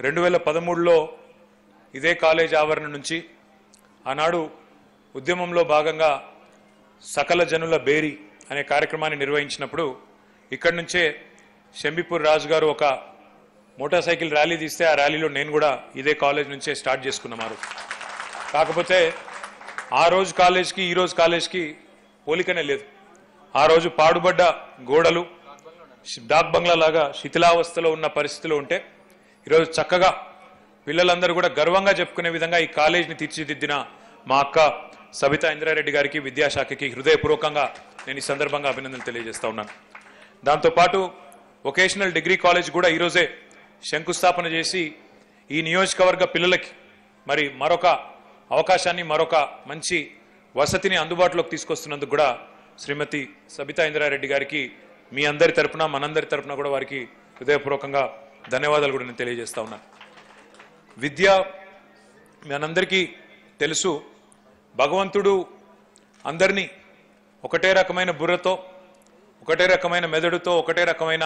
రెండు వేల పదమూడులో ఇదే కాలేజ్ ఆవరణ నుంచి ఆనాడు ఉద్యమంలో భాగంగా సకల జనుల బేరీ అనే కార్యక్రమాన్ని నిర్వహించినప్పుడు ఇక్కడి నుంచే షంబిపూర్ రాజు గారు ఒక మోటార్ సైకిల్ ర్యాలీ తీస్తే ఆ ర్యాలీలో నేను కూడా ఇదే కాలేజ్ నుంచే స్టార్ట్ చేసుకున్నాం కాకపోతే ఆ రోజు కాలేజ్కి ఈ రోజు కాలేజ్కి పోలికనే లేదు ఆ రోజు పాడుబడ్డ గోడలు షి- డాక్ బంగ్లా లాగా శిథిలావస్థలో ఉన్న పరిస్థితిలో ఉంటే ఈరోజు చక్కగా పిల్లలందరూ కూడా గర్వంగా చెప్పుకునే విధంగా ఈ కాలేజీని తీర్చిదిద్దిన మా అక్క సబితా ఇంద్రారెడ్డి గారికి విద్యాశాఖకి హృదయపూర్వకంగా నేను ఈ సందర్భంగా అభినందనలు తెలియజేస్తా ఉన్నాను దాంతోపాటు వొకేషనల్ డిగ్రీ కాలేజ్ కూడా ఈరోజే శంకుస్థాపన చేసి ఈ నియోజకవర్గ పిల్లలకి మరి మరొక అవకాశాన్ని మరొక మంచి వసతిని అందుబాటులోకి తీసుకొస్తున్నందుకు కూడా శ్రీమతి సబితా ఇంద్రారెడ్డి గారికి మీ అందరి తరపున మనందరి తరపున కూడా వారికి హృదయపూర్వకంగా ధన్యవాదాలు కూడా నేను తెలియజేస్తా ఉన్నాను విద్య మనందరికీ తెలుసు భగవంతుడు అందరినీ ఒకటే రకమైన బుర్రతో ఒకటే రకమైన మెదడుతో ఒకటే రకమైన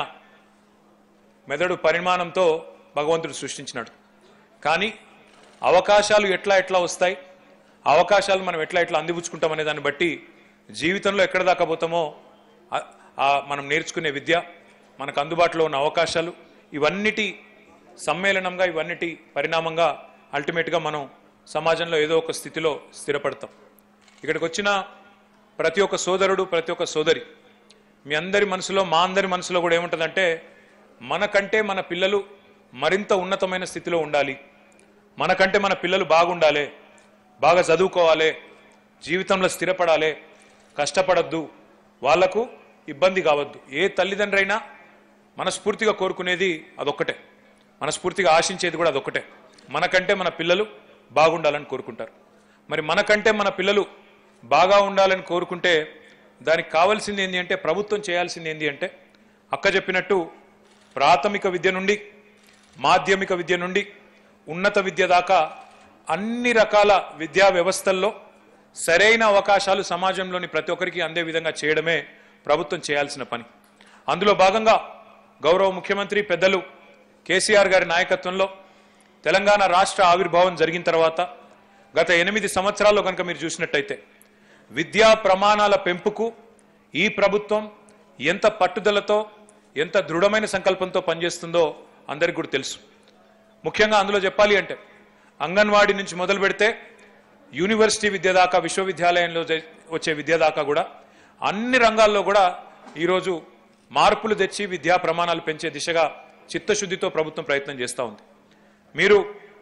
మెదడు పరిమాణంతో భగవంతుడు సృష్టించినాడు కానీ అవకాశాలు ఎట్లా ఎట్లా వస్తాయి ఆ అవకాశాలు మనం ఎట్లా ఎట్లా అందిపుచ్చుకుంటాం అనే దాన్ని బట్టి జీవితంలో ఎక్కడ దాకా పోతామో ఆ- ఆ మనం నేర్చుకునే విద్య మనకు అందుబాటులో ఉన్న అవకాశాలు ఇవన్నిటి సమ్మేళనంగా ఇవన్నిటి పరిణామంగా అల్టిమేట్గా మనం సమాజంలో ఏదో ఒక స్థితిలో స్థిరపడతాం ఇక్కడికి వచ్చిన ప్రతి ఒక్క సోదరుడు ప్రతి ఒక్క సోదరి మీ అందరి మనసులో మా అందరి మనసులో కూడా ఏముంటుందంటే మనకంటే మన పిల్లలు మరింత ఉన్నతమైన స్థితిలో ఉండాలి మనకంటే మన పిల్లలు బాగుండాలి బాగా చదువుకోవాలి జీవితంలో స్థిరపడాలి కష్టపడద్దు వాళ్లకు ఇబ్బంది కావద్దు ఏ తల్లిదండ్రైనా మనస్ఫూర్తిగా కోరుకునేది అదొక్కటే మనస్ఫూర్తిగా ఆశించేది కూడా అదొక్కటే మనకంటే మన పిల్లలు బాగుండాలని కోరుకుంటారు మరి మనకంటే మన పిల్లలు బాగా ఉండాలని కోరుకుంటే దానికి కావాల్సింది ఏంటి అంటే ప్రభుత్వం చేయాల్సింది ఏంటి అంటే అక్క చెప్పినట్టు ప్రాథమిక విద్య నుండి మాధ్యమిక విద్య నుండి ఉన్నత విద్య దాకా అన్ని రకాల విద్యా వ్యవస్థల్లో సరైన అవకాశాలు సమాజంలోని ప్రతి ఒక్కరికి అందే విధంగా చేయడమే ప్రభుత్వం చేయాల్సిన పని అందులో భాగంగా గౌరవ ముఖ్యమంత్రి పెద్దలు కేసీఆర్ గారి నాయకత్వంలో తెలంగాణ రాష్ట్ర ఆవిర్భావం జరిగిన తర్వాత గత ఎనిమిది సంవత్సరాల్లో కనుక మీరు చూసినట్టయితే విద్యా ప్రమాణాల పెంపుకు ఈ ప్రభుత్వం ఎంత పట్టుదలతో ఎంత దృఢమైన సంకల్పంతో పనిచేస్తుందో అందరికీ కూడా తెలుసు ముఖ్యంగా అందులో చెప్పాలి అంటే అంగన్వాడీ నుంచి మొదలు పెడితే యూనివర్సిటీ విద్య దాకా విశ్వవిద్యాలయంలో జ- వచ్చే విద్య దాకా కూడా అన్ని రంగాల్లో కూడా ఈరోజు మార్పులు తెచ్చి విద్యా ప్రమాణాలు పెంచే దిశగా చిత్తశుద్ధితో ప్రభుత్వం ప్రయత్నం చేస్తూ ఉంది మీరు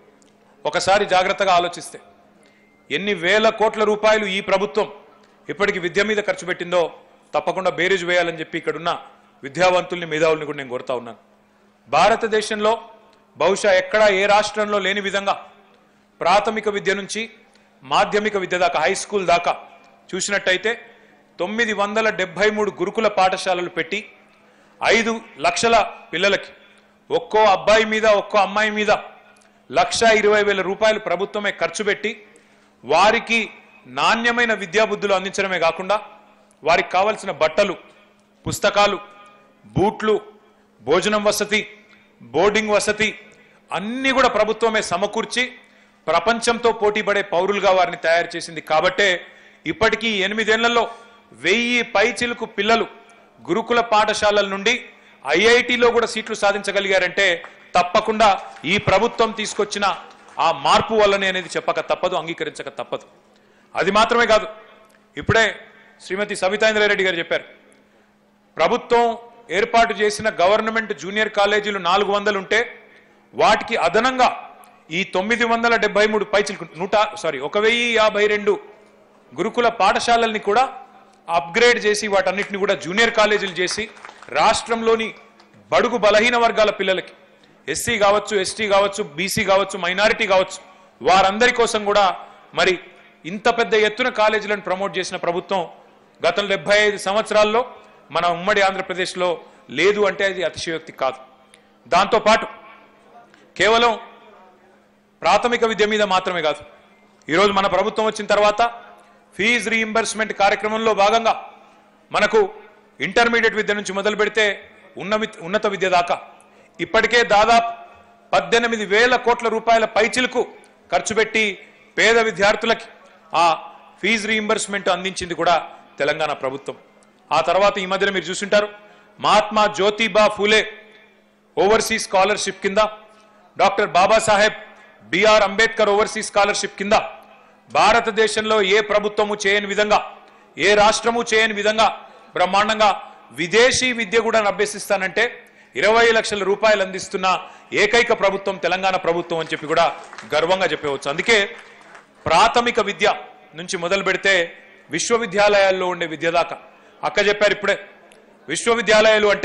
ఒకసారి జాగ్రత్తగా ఆలోచిస్తే ఎన్ని వేల కోట్ల రూపాయలు ఈ ప్రభుత్వం ఇప్పటికి విద్య మీద ఖర్చు పెట్టిందో తప్పకుండా బేరీజు వేయాలని చెప్పి ఇక్కడున్న విద్యావంతుల్ని మేధావుల్ని కూడా నేను కోరుతా ఉన్నాను భారతదేశంలో బహుశా ఎక్కడా ఏ రాష్ట్రంలో లేని విధంగా ప్రాథమిక విద్య నుంచి మాధ్యమిక విద్య దాకా హై స్కూల్ దాకా చూసినట్టయితే తొమ్మిది వందల డెబ్బై మూడు గురుకుల పాఠశాలలు పెట్టి ఐదు లక్షల పిల్లలకి ఒక్కో అబ్బాయి మీద ఒక్కో అమ్మాయి మీద లక్ష ఇరవై వేల రూపాయలు ప్రభుత్వమే ఖర్చు పెట్టి వారికి నాణ్యమైన విద్యాబుద్ధులు అందించడమే కాకుండా వారికి కావలసిన బట్టలు పుస్తకాలు బూట్లు భోజనం వసతి బోర్డింగ్ వసతి అన్ని కూడా ప్రభుత్వమే సమకూర్చి ప్రపంచంతో పోటీపడే పౌరులుగా వారిని తయారు చేసింది కాబట్టే ఇప్పటికీ ఈ ఎనిమిదేళ్లలో వెయ్యి పైచిలుకు పిల్లలు గురుకుల పాఠశాలల నుండి ఐఐటిలో కూడా సీట్లు సాధించగలిగారంటే తప్పకుండా ఈ ప్రభుత్వం తీసుకొచ్చిన ఆ మార్పు వల్లనే అనేది చెప్పక తప్పదు అంగీకరించక తప్పదు అది మాత్రమే కాదు ఇప్పుడే శ్రీమతి సవితాంద్రారెడ్డి గారు చెప్పారు ప్రభుత్వం ఏర్పాటు చేసిన గవర్నమెంట్ జూనియర్ కాలేజీలు నాలుగు వందలు ఉంటే వాటికి అదనంగా ఈ తొమ్మిది వందల డెబ్బై మూడు పైచిలకు నూట సారీ ఒక వెయ్యి యాభై రెండు గురుకుల పాఠశాలల్ని కూడా అప్గ్రేడ్ చేసి వాటన్నిటిని కూడా జూనియర్ కాలేజీలు చేసి రాష్ట్రంలోని బడుగు బలహీన వర్గాల పిల్లలకి ఎస్సీ కావచ్చు ఎస్టీ కావచ్చు బీసీ కావచ్చు మైనారిటీ కావచ్చు వారందరి కోసం కూడా మరి ఇంత పెద్ద ఎత్తున కాలేజీలను ప్రమోట్ చేసిన ప్రభుత్వం గత డెబ్బై ఐదు సంవత్సరాల్లో మన ఉమ్మడి ఆంధ్రప్రదేశ్లో లేదు అంటే అది అతిశయోక్తి కాదు దాంతోపాటు కేవలం ప్రాథమిక విద్య మీద మాత్రమే కాదు ఈరోజు మన ప్రభుత్వం వచ్చిన తర్వాత ఫీజు రీఇంబర్స్మెంట్ కార్యక్రమంలో భాగంగా మనకు ఇంటర్మీడియట్ విద్య నుంచి మొదలు పెడితే ఉన్న విత్- ఉన్నత విద్య దాకా ఇప్పటికే దాదాపు పద్దెనిమిది వేల కోట్ల రూపాయల పైచిలకు ఖర్చు పెట్టి పేద విద్యార్థులకి ఆ ఫీజు రీయింబర్స్మెంట్ అందించింది కూడా తెలంగాణ ప్రభుత్వం ఆ తర్వాత ఈ మధ్యన మీరు చూసింటారు మహాత్మా జ్యోతిబా ఫూలే ఓవర్సీస్ స్కాలర్షిప్ కింద doctor Babasaheb BR Ambedkar overseas scholarship కింద భారతదేశంలో ఏ ప్రభుత్వము చేయని విధంగా ఏ రాష్ట్రము చేయని విధంగా బ్రహ్మాండంగా విదేశీ విద్య కూడా అభ్యసిస్తానంటే ఇరవై లక్షల రూపాయలు అందిస్తున్న ఏకైక ప్రభుత్వం తెలంగాణ ప్రభుత్వం అని చెప్పి కూడా గర్వంగా చెప్పవచ్చు అందుకే ప్రాథమిక విద్య నుంచి మొదలు పెడితే విశ్వవిద్యాలయాల్లో ఉండే విద్య దాకా అక్క చెప్పారు ఇప్పుడే విశ్వవిద్యాలయాలు అంటే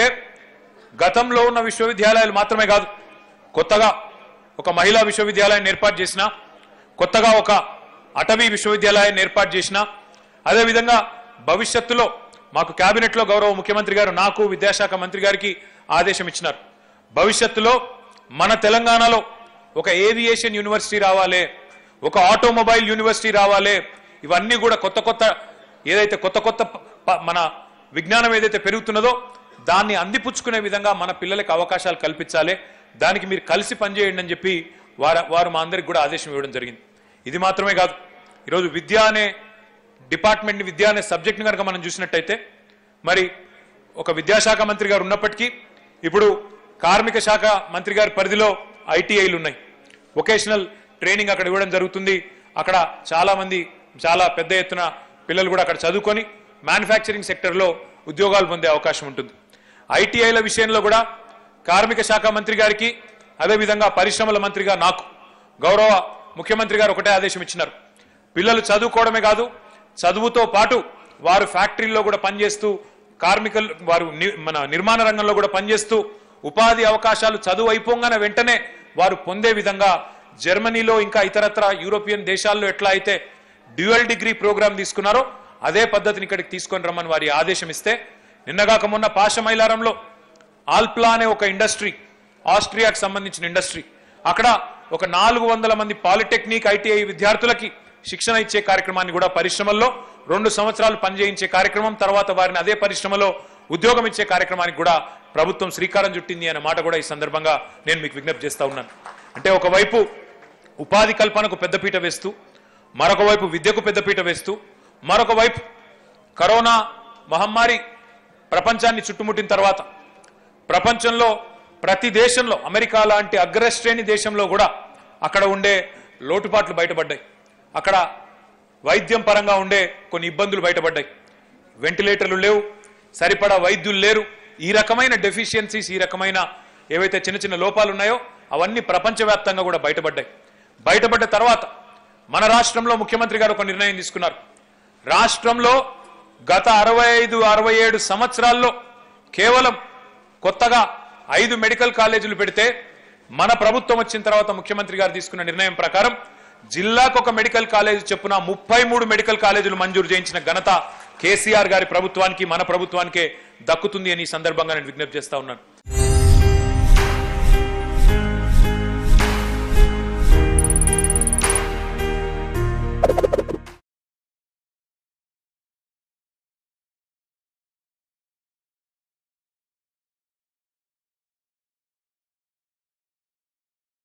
గతంలో ఉన్న విశ్వవిద్యాలయాలు మాత్రమే కాదు కొత్తగా ఒక మహిళా విశ్వవిద్యాలయాన్ని ఏర్పాటు చేసిన కొత్తగా ఒక అటవీ విశ్వవిద్యాలయాన్ని ఏర్పాటు చేసిన అదేవిధంగా భవిష్యత్తులో మాకు కేబినెట్లో గౌరవ ముఖ్యమంత్రి గారు నాకు విద్యాశాఖ మంత్రి గారికి ఆదేశం ఇచ్చినారు భవిష్యత్తులో మన తెలంగాణలో ఒక ఏవియేషన్ యూనివర్సిటీ రావాలి ఒక ఆటోమొబైల్ యూనివర్సిటీ రావాలి ఇవన్నీ కూడా కొత్త కొత్త ఏదైతే కొత్త కొత్త ప- ప- మన విజ్ఞానం ఏదైతే పెరుగుతున్నదో దాన్ని అందిపుచ్చుకునే విధంగా మన పిల్లలకు అవకాశాలు కల్పించాలి దానికి మీరు కలిసి పనిచేయండి అని చెప్పి వారు వారు మా అందరికి కూడా ఆదేశం ఇవ్వడం జరిగింది ఇది మాత్రమే కాదు ఈరోజు విద్య అనే డిపార్ట్మెంట్ విద్య అనే సబ్జెక్ట్ని కనుక మనం చూసినట్టయితే మరి ఒక విద్యాశాఖ మంత్రి గారు ఉన్నప్పటికీ ఇప్పుడు కార్మిక శాఖ మంత్రి గారి పరిధిలో ఐటీఐలు ఉన్నాయి వొకేషనల్ ట్రైనింగ్ అక్కడ ఇవ్వడం జరుగుతుంది అక్కడ చాలా మంది చాలా పెద్ద ఎత్తున పిల్లలు కూడా అక్కడ చదువుకొని మ్యానుఫ్యాక్చరింగ్ సెక్టర్లో ఉద్యోగాలు పొందే అవకాశం ఉంటుంది ఐటీఐల విషయంలో కూడా కార్మిక శాఖ మంత్రి గారికి అదేవిధంగా పరిశ్రమల మంత్రిగా నాకు గౌరవ ముఖ్యమంత్రి గారు ఒకటే ఆదేశం ఇచ్చినారు పిల్లలు చదువుకోవడమే కాదు చదువుతో పాటు వారు ఫ్యాక్టరీల్లో కూడా పనిచేస్తూ కార్మికులు వారు ని- మన నిర్మాణ రంగంలో కూడా పనిచేస్తూ ఉపాధి అవకాశాలు చదువు అయిపోగానే వెంటనే వారు పొందే విధంగా జర్మనీలో ఇంకా ఇతరత్ర యూరోపియన్ దేశాల్లో ఎట్లా అయితే డ్యూయల్ డిగ్రీ ప్రోగ్రామ్ తీసుకున్నారో అదే పద్ధతిని ఇక్కడికి తీసుకొని రమ్మని వారి ఆదేశం ఇస్తే నిన్నగాక మొన్న పాశమైలారంలో ఆల్ప్లా అనే ఒక ఇండస్ట్రీ ఆస్ట్రియాకు సంబంధించిన ఇండస్ట్రీ అక్కడ ఒక నాలుగు వందల మంది పాలిటెక్నిక్ ఐటీఐ విద్యార్థులకి శిక్షణ ఇచ్చే కార్యక్రమాన్ని కూడా పరిశ్రమల్లో రెండు సంవత్సరాలు పనిచేయించే కార్యక్రమం తర్వాత వారిని అదే పరిశ్రమలో ఉద్యోగం ఇచ్చే కార్యక్రమానికి కూడా ప్రభుత్వం శ్రీకారం చుట్టింది అనే మాట కూడా ఈ సందర్భంగా నేను మీకు విజ్ఞప్తి చేస్తా ఉన్నాను అంటే ఒకవైపు ఉపాధి కల్పనకు పెద్దపీట వేస్తూ మరొక వైపు విద్యకు పెద్దపీట వేస్తూ మరొక వైపు కరోనా మహమ్మారి ప్రపంచాన్ని చుట్టుముట్టిన తర్వాత ప్రపంచంలో ప్రతి దేశంలో అమెరికా లాంటి అగ్రశ్రేణి దేశంలో కూడా అక్కడ ఉండే లోటుపాట్లు బయటపడ్డాయి అక్కడ వైద్యం పరంగా ఉండే కొన్ని ఇబ్బందులు బయటపడ్డాయి వెంటిలేటర్లు లేవు సరిపడా వైద్యులు లేరు ఈ రకమైన డెఫిషియన్సీస్ ఈ రకమైన ఏవైతే చిన్న చిన్న లోపాలు ఉన్నాయో అవన్నీ ప్రపంచవ్యాప్తంగా కూడా బయటపడ్డాయి బయటపడ్డ తర్వాత మన రాష్ట్రంలో ముఖ్యమంత్రి గారు ఒక నిర్ణయం తీసుకున్నారు రాష్ట్రంలో గత అరవై ఐదు అరవై ఏడు సంవత్సరాల్లో కేవలం కొత్తగా ఐదు మెడికల్ కాలేజీలు పెడితే మన ప్రభుత్వం వచ్చిన తర్వాత ముఖ్యమంత్రి గారు తీసుకున్న నిర్ణయం ప్రకారం జిల్లాకు ఒక మెడికల్ కాలేజీ చెప్పున ముప్పై మూడు మెడికల్ కాలేజీలు మంజూరు చేయించిన ఘనత కేసీఆర్ గారి ప్రభుత్వానికి మన ప్రభుత్వానికే దక్కుతుంది అని ఈ సందర్భంగా నేను విజ్ఞప్తి చేస్తా ఉన్నాను